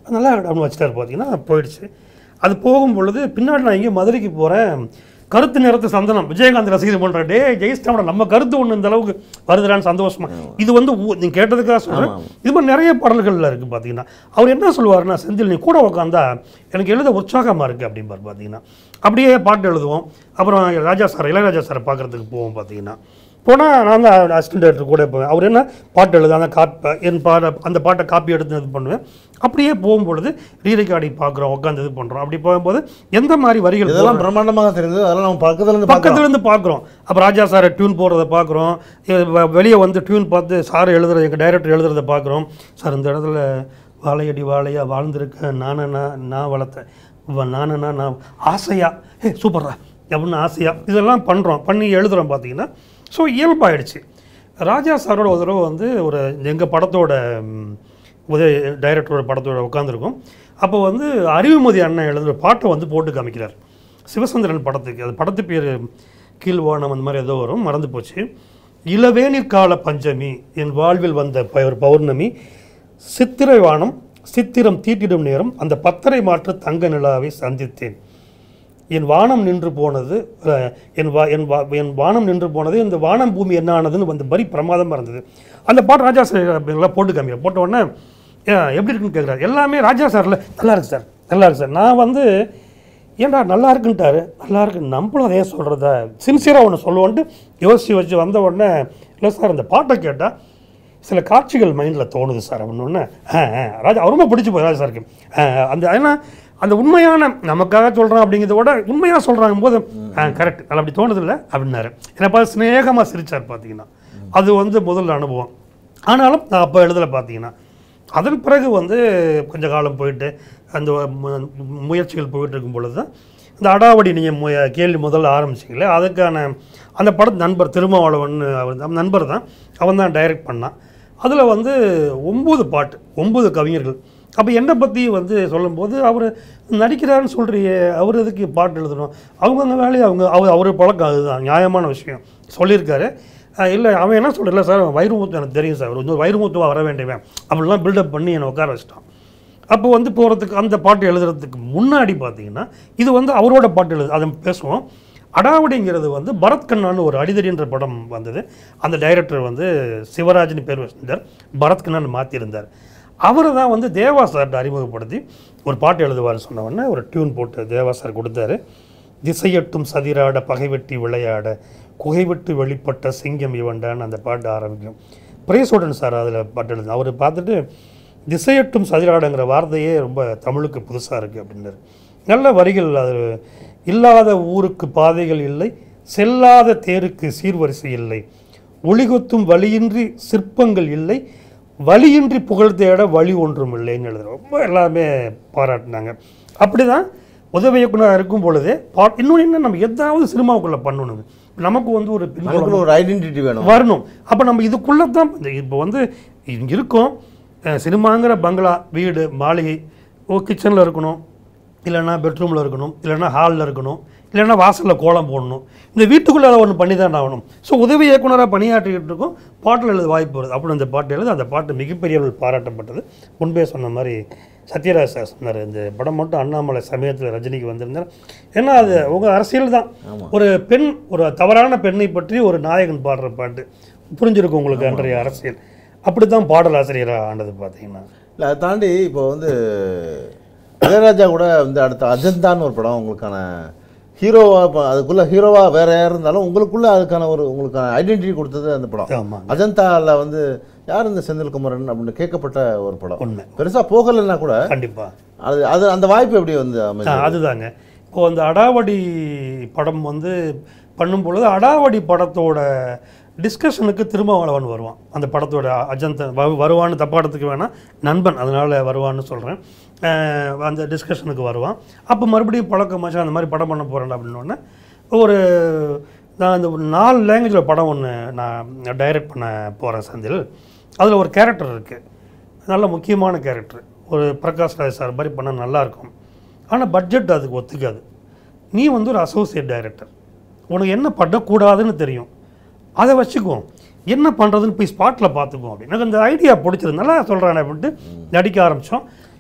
நல்லா அப்படின்னு வச்சுட்டாரு பார்த்தீங்கன்னா போயிடுச்சு அது போகும் பொழுது பின்னாடி நான் இங்கே மதுரைக்கு போகிறேன் கருத்து நிறத்து சந்தனம் விஜயகாந்த் ரசிகர் பண்ணுற டே ஜெயிஸ்டாவோட நம்ம கருத்து ஒன்று இந்த அளவுக்கு வருதுடான்னு சந்தோஷமா இது வந்து ஊ- நீங்க கேட்டதுக்காக சொல்கிறேன் இது மாதிரி நிறைய பாடல்கள்ல இருக்குது பார்த்தீங்கன்னா அவர் என்ன சொல்லுவாருன்னா செந்தில் நீ கூட உட்காந்தா எனக்கு எழுத உற்சாகமாக இருக்குது அப்படிம்பார் பார்த்தீங்கன்னா அப்படியே பாட்டு எழுதுவோம் அப்புறம் ராஜா சார் இளையராஜா சாரை பார்க்குறதுக்கு போவோம் பார்த்தீங்கன்னா போனால் நான் தான் அசிஸ்டன்ட் டேரக்டர் கூட போவேன் அவர் என்ன பாட்டு எழுத அந்த காப்பி என் பாட அந்த பாட்டை காப்பி எடுத்து இது பண்ணுவேன் அப்படியே போகும்பொழுது ரீரெக்கார்டி பார்க்குறோம் உட்காந்து இது பண்ணுறோம் அப்படி போகும்போது எந்த மாதிரி வரிகள் இதெல்லாம் பிரம்மாண்டமாக தெரிஞ்சது அதெல்லாம் நம்ம பக்கத்துல இருந்து பார்க்கலாம் பக்கத்துல இருந்து பார்க்குறோம் அப்போ ராஜா சாரை டியூன் போடுறத பார்க்குறோம் வெளியே வந்து டியூன் பார்த்து சார் எழுதுறது எங்கள் டைரக்டர் எழுதுறத பார்க்குறோம் சார் இந்த இடத்துல வாழையடி வாழையா வாழ்ந்திருக்க நானண்ணா நான் வளர்த்தேன் வ- நானண்ணா நான் ஆசையா ஏ சூப்பர்ரா அப்படின்னு ஆசையா இதெல்லாம் பண்ணுறோம் பண்ணி எழுதுகிறோம் பார்த்தீங்கன்னா ஸோ இயல்பாயிடுச்சு ராஜா சாரோட ஒரு தடவை வந்து ஒரு எங்கள் படத்தோட ம், உதவி டைரக்டரோட படத்தோட உட்காந்துருக்கோம் அப்போ வந்து அறிவுமதி அண்ணன் எழுதுகிற பாட்டை வந்து போட்டு காமிக்கிறார் சிவசந்திரன் படத்துக்கு அது படத்து பேர் கீழ்வானம் அந்த மாதிரி ஏதோ வரும் மறந்து போச்சு இளவேனிற் கால பஞ்சமி என் வாழ்வில் வந்த ப- பௌர்ணமி சித்திரை வானம் சித்திரம் தீட்டிடும் நேரம் அந்த பத்தரை மாற்று தங்க நிலாவை சந்தித்தேன் என் வானம் நின்று போனது அஹ், என் வா என் வா என் வானம் நின்று போனது இந்த வானம் பூமி என்ன ஆனதுன்னு வந்து பரி பிரமாதமாக இருந்தது அந்த பாட்டு ராஜா சார் எல்லாம் போட்டு காமிக்கிறேன் போட்ட உடனே "ஏன், எப்படி இருக்குன்னு கேட்குறாரு எல்லாமே ராஜா சார்ல நல்லா இருக்கு சார் நல்லா இருக்கு சார் நான் வந்து ஏன்டா நல்லா இருக்குன்ட்டாரு நல்லா இருக்கு நம்மளும் அதே சொல்கிறத சின்சியராக ஒன்று சொல்லுவோன்ட்டு யோசித்து வச்சு வந்த உடனே இல்லை சார் இந்த பாட்டை கேட்டால் சில காட்சிகள் மைண்டில் தோணுது சார் அப்படின்னு ஒன்று ராஜா அவர் ரொம்ப பிடிச்சி போய் ராஜா சாருக்கு ஆ, அந்த ஏன்னா அந்த உண்மையான நமக்காக சொல்கிறோம் அப்படிங்கிறத விட உண்மையாக சொல்கிறாங்க போது கரெக்ட் அது அப்படி தோணுதில்ல அப்படின்னாரு என்னை பார்த்து ஸ்நேகமாக சிரிச்சார் பார்த்தீங்கன்னா அது வந்து முதல் அனுபவம் ஆனாலும் நான் அப்போ எழுதலை பார்த்தீங்கன்னா அதன் பிறகு வந்து கொஞ்ச காலம் போயிட்டு அந்த மு- முயற்சிகள் போயிட்டு இருக்கும் பொழுது தான் இந்த அடாவடி நீங்கள் மு கேள்வி முதல்ல ஆரம்பிச்சிங்களே அதுக்கான அந்த படத்து நண்பர் திருமாவளவன் அவர் தான் நண்பர் தான் அவன் தான் டைரக்ட் பண்ணான் அதில் வந்து ஒம்பது பாட்டு ஒம்பது கவிஞர்கள் அப்போ என்னை பற்றி வந்து சொல்லும்போது அவர் நடிக்கிறாருன்னு சொல்கிறியே அவர் எதுக்கு பாட்டு எழுதணும் அவங்கவுங்க வேலையை அவங்க அவர் அவர் பழக்கம் அதுதான் நியாயமான விஷயம் சொல்லியிருக்காரு இல்லை அவன் என்ன சொல்கிறல சார் வைரமுத்து எனக்கு தெரியும் சார் வந்து வைரமுத்துவா வர வேண்டியவன் அப்படிலாம் பில்டப் பண்ணி என்னை உட்கார வச்சிட்டான் அப்போ வந்து போகிறதுக்கு அந்த பாட்டு எழுதுறதுக்கு முன்னாடி பார்த்தீங்கன்னா இது வந்து அவரோட பாட்டு எழுது அதை பேசுவோம் அடாவடிங்கிறது வந்து பரத் கண்ணான்னு ஒரு அடிதடின்ற படம் வந்தது அந்த டைரக்டர் வந்து சிவராஜ்னு பேர் வச்சிருந்தார் பரத் கண்ணான்னு மாற்றியிருந்தார் அவர் தான் வந்து தேவா சார்ட்ட அறிமுகப்படுத்தி ஒரு பாட்டு எழுதுவார் சொன்ன உடனே ஒரு டியூன் போட்டு தேவா சார் கொடுத்தாரு திசையட்டும் சதிராட பகைவெட்டி விளையாட குகைவிட்டு வெளிப்பட்ட சிங்கம் இவண்டான்னு அந்த பாட்டு ஆரம்பிக்கும் பிரேசோடன் சார் அதில் பாட்டு எழுது அவர் பார்த்துட்டு திசையட்டும் சதிராடங்கிற வார்த்தையே ரொம்ப தமிழுக்கு புதுசாக இருக்குது அப்படின்னாரு நல்ல வரிகள் அது இல்லாத ஊருக்கு பாதைகள் இல்லை செல்லாத தேருக்கு சீர்வரிசை இல்லை ஒளிகொத்தும் வழியின்றி சிற்பங்கள் இல்லை வழியின்றி புகழ் தேட வழி ஒன்றும் இல்லைன்னு எழுதுற ரொம்ப எல்லாமே பாராட்டினாங்க அப்படி தான் உதவி இயக்குனராக இருக்கும் பொழுதே பா இன்னொன்று என்ன நம்ம எதாவது சினிமாவுக்குள்ளே பண்ணணும் நமக்கு வந்து ஒரு பின்புலம் நமக்குள்ள ஒரு ஐடென்டிட்டி வேணும் வரணும் அப்போ நம்ம இதுக்குள்ளே தான் இப்போ வந்து இங்கே இருக்கோம் அஹ் சினிமாங்கிற பங்களா வீடு மாளிகை ஓ கிச்சனில் இருக்கணும் இல்லைன்னா பெட்ரூமில் இருக்கணும் இல்லைன்னா ஹாலில் இருக்கணும் இல்லைன்னா வாசலில் கோலம் போடணும் இந்த வீட்டுக்குள்ளே அதை ஒன்று பண்ணி தான் ஆகணும் ஸோ உதவி இயக்குனராக பணியாற்றிக்கிட்டு இருக்கோம் பாட்டில் எழுத வாய்ப்பு வருது அப்படி அந்த பாட்டு எழுது அந்த பாட்டு மிகப்பெரிய அளவில் பாராட்டப்பட்டது முன்பே சொன்ன மாதிரி சத்யராஜ் சார் சொன்னார் இந்த படம் மட்டும் அண்ணாமலை சமயத்தில் ரஜினிக்கு வந்திருந்தார் ஏன்னா அது உங்கள் அரசியல் தான் ஒரு பெண் ஒரு தவறான பெண்ணை பற்றி ஒரு நாயகன் பாடுற பாட்டு புரிஞ்சிருக்கும் உங்களுக்கு அன்றைய அரசியல் அப்படி தான் பாடல் ஆசிரியராக ஆனது பார்த்தீங்கன்னா இல்லை அதை தாண்டி இப்போ வந்து இளையராஜா கூட வந்து அடுத்த அஜந்தான்னு ஒரு படம் உங்களுக்கான ஹீரோவா இப்போ அதுக்குள்ள ஹீரோவா வேற யார் இருந்தாலும் உங்களுக்குள்ள அதுக்கான ஒரு உங்களுக்கான ஐடென்டிட்டி கொடுத்தது அந்த படம் ஆமாம் அஜந்தாவில் வந்து யார் இந்த செந்தில்குமரன் அப்படின்னு கேட்கப்பட்ட ஒரு படம் உண்மை பெருசாக போகலைன்னா கூட கண்டிப்பாக அது அது அந்த வாய்ப்பு எப்படி வந்து அமைஞ்சது அதுதாங்க இப்போ அந்த அடாவடி படம் வந்து பண்ணும் பொழுது அடாவடி படத்தோட டிஸ்கஷனுக்கு திருமாவளவன் வருவான் அந்த படத்தோட அஜந்த வ- வருவான்னு தப்பாடத்துக்கு வேணாம் நண்பன் அதனால் வருவான்னு சொல்கிறேன் அந்த டிஸ்கஷனுக்கு வருவான் அப்போ மறுபடியும் பழக்கமாச்சு அந்த மாதிரி படம் பண்ண போகிறேன் அப்படின்னோடனே ஒரு நான் இந்த ஒரு நாலு லாங்குவேஜில் படம் ஒன்று நான் டைரக்ட் பண்ண போகிறேன் செந்தில் அதில் ஒரு கேரக்டர் இருக்குது நல்ல முக்கியமான கேரக்டர் ஒரு பிரகாஷ் ராஜ் சார் மாதிரி பண்ணால் நல்லாயிருக்கும் ஆனால் பட்ஜெட் அதுக்கு ஒத்துக்காது நீ வந்து ஒரு அசோசியேட் டைரக்டர் உனக்கு என்ன பண்ணக்கூடாதுன்னு தெரியும் அதை வச்சுக்குவோம் என்ன பண்ணுறதுன்னு போய் ஸ்பாட்டில் பார்த்துக்குவோம் அப்படின்னு எனக்கு அந்த ஐடியா பிடிச்சிருந்து நல்லா சொல்கிறானே அப்படின்ட்டு நடிக்க ஆரம்பித்தோம்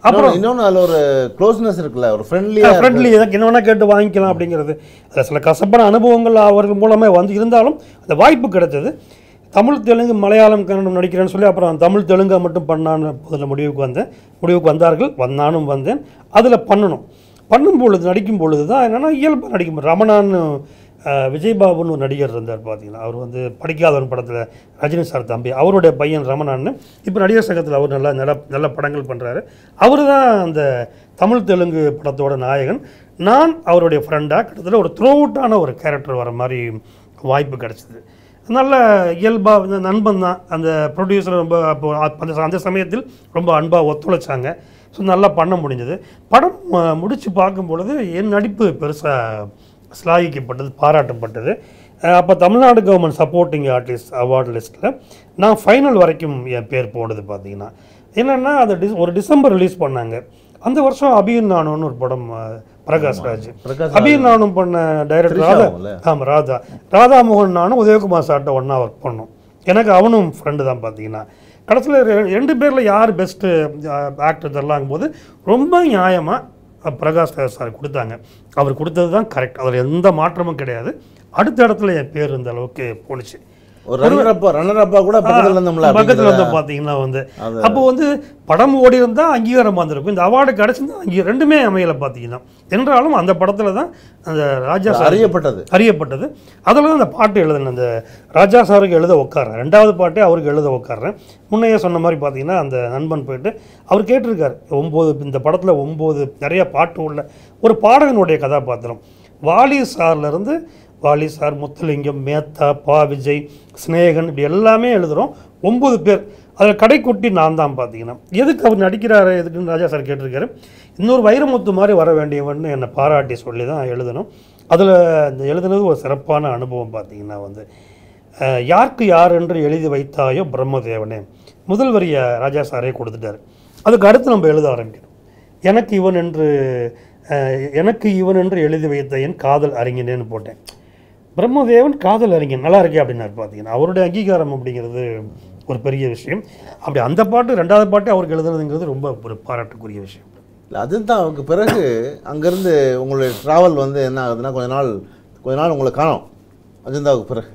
அப்புறம் இன்னொன்று அதில் ஒரு க்ளோஸ்னஸ் இருக்குல்ல ஒரு ஃப்ரெண்ட்லியாக ஃப்ரெண்ட்லி எனக்கு என்ன வேணால் கேட்டு வாங்கிக்கலாம் அப்படிங்கிறது அதில் சில கசப்பான அனுபவங்கள் அவர்கள் மூலமாக வந்து இருந்தாலும் அந்த வாய்ப்பு கிடைச்சது தமிழ் தெலுங்கு மலையாளம் கன்னடம் நடிக்கிறேன்னு சொல்லி அப்புறம் தமிழ் தெலுங்கை மட்டும் பண்ணான்னு அதில் முடிவுக்கு வந்தேன் முடிவுக்கு வந்தார்கள் வந் நானும் வந்தேன் அதில் பண்ணணும் பண்ணும் பொழுது நடிக்கும் பொழுது தான் என்னென்னா இயல்பாக நடிக்கும் ரமணான்னு அஹ், விஜயபாபுன்னு ஒரு நடிகர் இருந்தார் பார்த்தீங்கன்னா அவர் வந்து படிக்காதவன் படத்தில் ரஜினி சார் தம்பி அவருடைய பையன் ரமணான்னு இப்போ நடிகர் சங்கத்தில் அவர் நல்லா நல்ல நல்ல படங்கள் பண்ணுறாரு அவர் தான் அந்த தமிழ் தெலுங்கு படத்தோட நாயகன் நான் அவருடைய ஃப்ரெண்டாக கிட்டத்தட்ட ஒரு த்ரோ அவுட்டான ஒரு கேரக்டர் வர மாதிரி வாய்ப்பு கிடச்சிது நல்ல இயல்பாக இந்த நண்பன் தான் அந்த ப்ரொடியூசர் ரொம்ப அப்போ அந்த அந்த சமயத்தில் ரொம்ப அன்பாக ஒத்துழைச்சாங்க ஸோ நல்லா பண்ண முடிஞ்சது படம் அஹ், முடிச்சு பார்க்கும் பொழுது என் நடிப்பு பெருசாக சிலாகிக்கப்பட்டது பாராட்டப்பட்டது அப்போ Tamil Nadu government supporting artist award லிஸ்ட்டில் நான் ஃபைனல் வரைக்கும் என் பேர் போனது பார்த்தீங்கன்னா என்னென்னா அது டிஸ் ஒரு டிசம்பர் ரிலீஸ் பண்ணாங்க அந்த வருஷம் அபியும் நானும்னு ஒரு படம் அஹ், பிரகாஷ் ராஜ் பிரகாஷ் அபியும் நானும் பண்ண டைரக்டர் ராதா த்ரிஷாவும்ல? ஆமாம் ராதா ராதா மோகன் நானும் உதயகுமார் சார்ட்ட ஒன்றா ஒர்க் பண்ணோம் எனக்கு அவனும் ஃப்ரெண்டு தான் பார்த்தீங்கன்னா கடைசியில் ரெண்டு பேரில் யார் பெஸ்ட்டு ஆக்டர் தரலாங்கும் போது ரொம்ப நியாயமாக பிரகாஷ் ராஜ் சார் கொடுத்தாங்க அவர் கொடுத்தது தான் கரெக்ட் அதில் எந்த மாற்றமும் கிடையாது அடுத்த இடத்துல என் பேர் இந்த அளவுக்கு போணுச்சு ஒரு ரன்னர் அப்பா ரன்னர் அப்பா கூட பக்கத்தில் இருந்தோம்ல பக்கத்தில் வந்து பார்த்தீங்கன்னா வந்து அப்போ வந்து படம் ஓடி இருந்தால் அங்கீகாரம் வந்திருக்கும் இந்த அவார்டு கிடச்சிருந்தா அங்கே ரெண்டுமே அமையலை பார்த்தீங்கன்னா என்றாலும் அந்த படத்தில் தான் அந்த ராஜா சார் அறியப்பட்டது அறியப்பட்டது அதில் தான் அந்த பாட்டு எழுதினேன் அந்த ராஜா சாருக்கு எழுத உட்காரேன் ரெண்டாவது பாட்டே அவருக்கு எழுத உட்கார்றேன் முன்னையே சொன்ன மாதிரி பார்த்தீங்கன்னா அந்த நண்பன் போயிட்டு அவர் கேட்டிருக்காரு ஒம்பது இந்த படத்தில் ஒம்பது நிறைய பாட்டு உள்ள ஒரு பாடகனுடைய கதாபாத்திரம் வாலி சார்லேருந்து வாலி சார் முத்துலிங்கம் மேத்தா பா விஜய் ஸ்நேகன் இப்படி எல்லாமே எழுதுகிறோம் ஒம்பது பேர் அதில் கடைக்குட்டி நான் தான் பார்த்தீங்கன்னா எதுக்கு அவர் நடிக்கிறாரு எதுக்குன்னு ராஜா சார் கேட்டிருக்காரு இன்னொரு வைரமுத்து மாதிரி வர வேண்டியவன்னு என்னை பாராட்டி சொல்லி தான் எழுதணும் அதில் இந்த எழுதுனது ஒரு சிறப்பான அனுபவம் பார்த்தீங்கன்னா வந்து அஹ், யாருக்கு யார் என்று எழுதி வைத்தாயோ பிரம்மதேவனே முதல் வரியை ராஜா சாரே கொடுத்துட்டாரு அதுக்கு அடுத்து நம்ம எழுத ஆரம்பிக்கணும் எனக்கு இவன் என்று அஹ், எனக்கு இவன் என்று எழுதி வைத்த என் காதல் அறிஞனேன்னு போட்டேன் பிரம்மதேவன் காதல் அறிஞன் நல்லா இருக்கே அப்படின்னாரு பார்த்தீங்கன்னா அவருடைய அங்கீகாரம் அப்படிங்கிறது ஒரு பெரிய விஷயம் அப்படி அந்த பாட்டு ரெண்டாவது பாட்டு அவருக்கு எழுதுனதுங்கிறது ரொம்ப ஒரு பாராட்டுக்குரிய விஷயம் இல்லை அதுதான் அவருக்கு பிறகு அங்கேருந்து உங்களுடைய ட்ராவல் வந்து என்ன ஆகுதுன்னா கொஞ்ச நாள் கொஞ்ச நாள் உங்களை காணோம் அஜந்தாவுக்கு பிறகு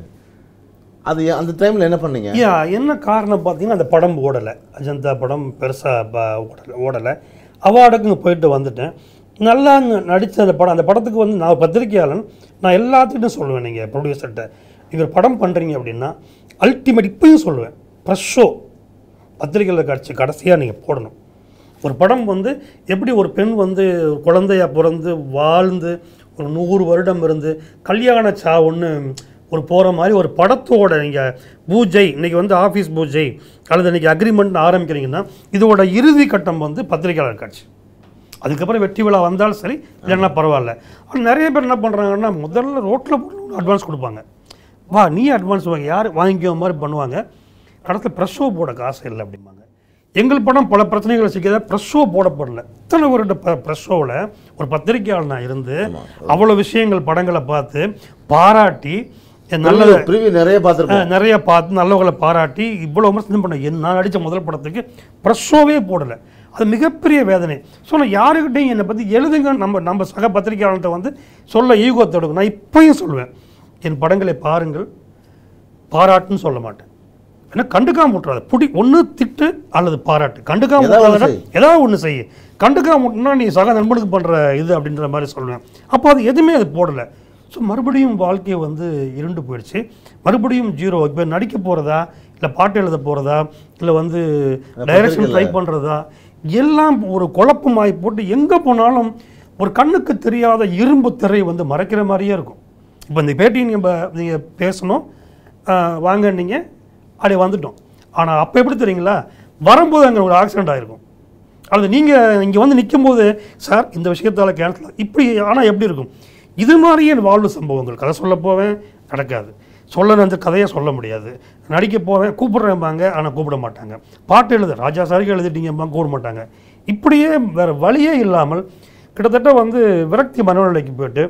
அது ஏன் அந்த டைமில் என்ன பண்ணீங்க ஐயா என்ன காரணம் பார்த்தீங்கன்னா அந்த படம் ஓடலை அஜந்தா படம் பெருசாக ஓடலை ஓடலை அவார்டுக்கு இங்கே போயிட்டு வந்துட்டேன் நல்லா நடித்த அந்த படம் அந்த படத்துக்கு வந்து நான் ஒரு பத்திரிகையாளன் நான் எல்லாத்துக்கிட்டும் சொல்லுவேன் நீங்கள் ப்ரொடியூசர்கிட்ட நீங்கள் ஒரு படம் பண்ணுறீங்க அப்படின்னா அல்டிமேட் இப்பயும் சொல்லுவேன் ப்ரெஷ் ஷோ பத்திரிகையில் கிடச்சி கடைசியாக நீங்கள் போடணும் ஒரு படம் வந்து எப்படி ஒரு பெண் வந்து ஒரு குழந்தையா பிறந்து வாழ்ந்து ஒரு நூறு வருடம் இருந்து கல்யாண சாவுன்னு ஒரு போகிற மாதிரி ஒரு படத்தோட நீங்கள் பூஜை இன்னைக்கு வந்து ஆஃபீஸ் பூஜை அல்லது இன்னைக்கு அக்ரிமெண்ட் ஆரம்பிக்கிறீங்கன்னா இதோட இறுதி கட்டம் வந்து பத்திரிகையாளர் காட்சி அதுக்கப்புறம் வெற்றி விழா வந்தாலும் சரி இல்லைன்னா பரவாயில்ல ஆனால் நிறைய பேர் என்ன பண்ணுறாங்கன்னா முதல்ல ரோட்டில் அட்வான்ஸ் கொடுப்பாங்க வா நீ அட்வான்ஸ் வாங்க யார் வாங்கிக்கோ மாதிரி பண்ணுவாங்க கடைசியில் ப்ரெஸ் ஷோ போட காசு இல்லை அப்படிம்பாங்க எங்கள் படம் பல பிரச்சனைகளை சிக்கத ப்ரெஸ் ஷோ போடப்படல இத்தனை வருட ப்ரெஸ் ஷோவில் ஒரு பத்திரிகையாளர் நான் இருந்து அவ்வளோ விஷயங்கள் படங்களை பார்த்து பாராட்டி நல்ல பிரிவி நிறைய பார்த்துருப்போம் அஹ் நிறைய பார்த்து நல்லவங்களை பாராட்டி இவ்வளோ விமர்சனம் பண்ண என் நான் நடித்த முதல் படத்துக்கு ப்ரெஸ் ஷோவே போடலை அது மிகப்பெரிய வேதனை ஸோ நான் யாருக்கிட்டையும் என்னை பற்றி எழுதுங்க நம்ம நம்ம சக பத்திரிகையாளர்கிட்ட வந்து சொல்ல ஈகோ தடுக்கும் நான் இப்பயும் சொல்லுவேன் என் படங்களை பாருங்கள் பாராட்டுன்னு சொல்ல மாட்டேன் ஏன்னா கண்டுக்காம விட்டுறாது புடி ஒன்று திட்டு அல்லது பாராட்டு கண்டுக்காம ஏதாவது ஒண்ணு விட்டுறாத செய். ஏதாவது ஒன்று செய்ய கண்டுக்காம விட்டுனா நீ சக நண்பனுக்கு பண்ணுற இது அப்படின்ற மாதிரி சொல்லுவேன் அப்போ அது எதுவுமே அது போடலை ஸோ மறுபடியும் வாழ்க்கை வந்து இருண்டு போயிடுச்சு மறுபடியும் ஜீரோ இப்போ நடிக்க போகிறதா இல்லை பாட்டு எழுத போகிறதா இல்லை வந்து டைரக்ஷன் ட்ரை பண்ணுறதா எல்லாம் ஒரு குழப்பமாகி போட்டு எங்கே போனாலும் ஒரு கண்ணுக்கு தெரியாத இரும்பு திரை வந்து மறைக்கிற மாதிரியே இருக்கும் இப்போ இந்த பேட்டி நம்ம நீங்கள் பேசணும் ஆஹ் வாங்க நீங்கள் அப்படி வந்துட்டோம் ஆனால் அப்போ எப்படி தெரியுங்களா வரும்போது அங்கே ஒரு ஆக்சிடென்ட் ஆகிருக்கும் அல்லது நீங்கள் இங்கே வந்து நிக்கும்போது சார் இந்த விஷயத்தால் கேன்சல் இப்படி ஆனால் எப்படி இருக்கும் இது மாதிரியே வாழ்வு சம்பவங்கள் கதை சொல்ல போவேன் நடக்காது சொல்ல அந்த கதையை சொல்ல முடியாது நடிக்க போவேன் கூப்பிட்றேன்பாங்க ஆனால் கூப்பிட மாட்டாங்க பாட்டு எழுத ராஜா சாரிக்கு எழுதிட்டீங்கம்மா கூப்பிட மாட்டாங்க இப்படியே வேறு வழியே இல்லாமல் கிட்டத்தட்ட வந்து விரக்தி மனநிலைக்கு போயிட்டு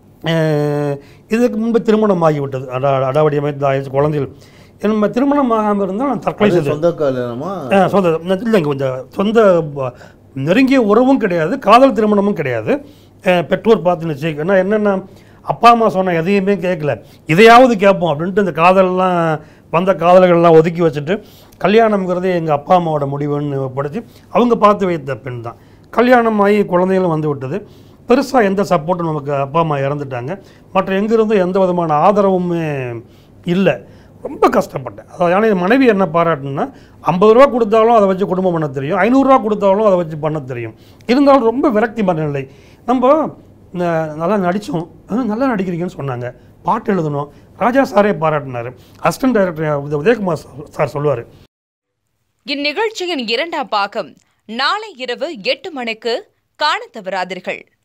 அஹ், இதுக்கு முன்பு திருமணம் ஆகிவிட்டது அடா அடாவடி அமைத்து ஆயிடுச்சு குழந்தைகள் நம்ம திருமணம் ஆகாமல் இருந்தால் நான் தற்கொலை அது செய்து சொந்த கல்யாணமா ஆ, சொந்த நான் இல்லைங்க கொஞ்சம் சொந்த ப- நெருங்கிய உறவும் கிடையாது காதல் திருமணமும் கிடையாது அஹ் பெற்றோர் பார்த்து நிச்சயம் ஏன்னா என்னென்ன அப்பா அம்மா சொன்ன எதையுமே கேட்கல இதையாவது கேட்போம் அப்படின்ட்டு இந்த காதல்லாம் வந்த காதல்கள்லாம் ஒதுக்கி வச்சுட்டு கல்யாணம்ங்கிறதே எங்கள் அப்பா அம்மாவோட முடிவுன்னு படுத்தி அவங்க பார்த்து வைத்த பெண் தான் கல்யாணம் ஆகி குழந்தைகளும் வந்து விட்டது பெருசாக எந்த சப்போர்ட்டும் நமக்கு அப்பா அம்மா இறந்துட்டாங்க மற்ற எங்கிருந்தும் எந்த விதமான ஆதரவுமே இல்லை ரொம்ப கஷ்டப்பட்டேன் அதாவது ஆனால் என் மனைவி என்ன பாராட்டுன்னா ஐம்பது ரூபா கொடுத்தாலும் அதை வச்சு குடும்பம் பண்ண தெரியும் ஐநூறுரூவா கொடுத்தாலும் அதை வச்சு பண்ண தெரியும் இருந்தாலும் ரொம்ப விரக்தி மனநிலை நம்ம ந- நல்லா நடித்தோம் நல்லா நடிக்கிறீங்கன்னு சொன்னாங்க பாட்டு எழுதணும் ராஜா சாரே பாராட்டினார் அசிஸ்டன்ட் டைரக்டர் உதயகுமார் சார் சொல்லுவார் இந்நிகழ்ச்சியின் இரண்டாம் பாகம் நாளை இரவு எட்டு மணிக்கு காணத் தவறாதீர்கள்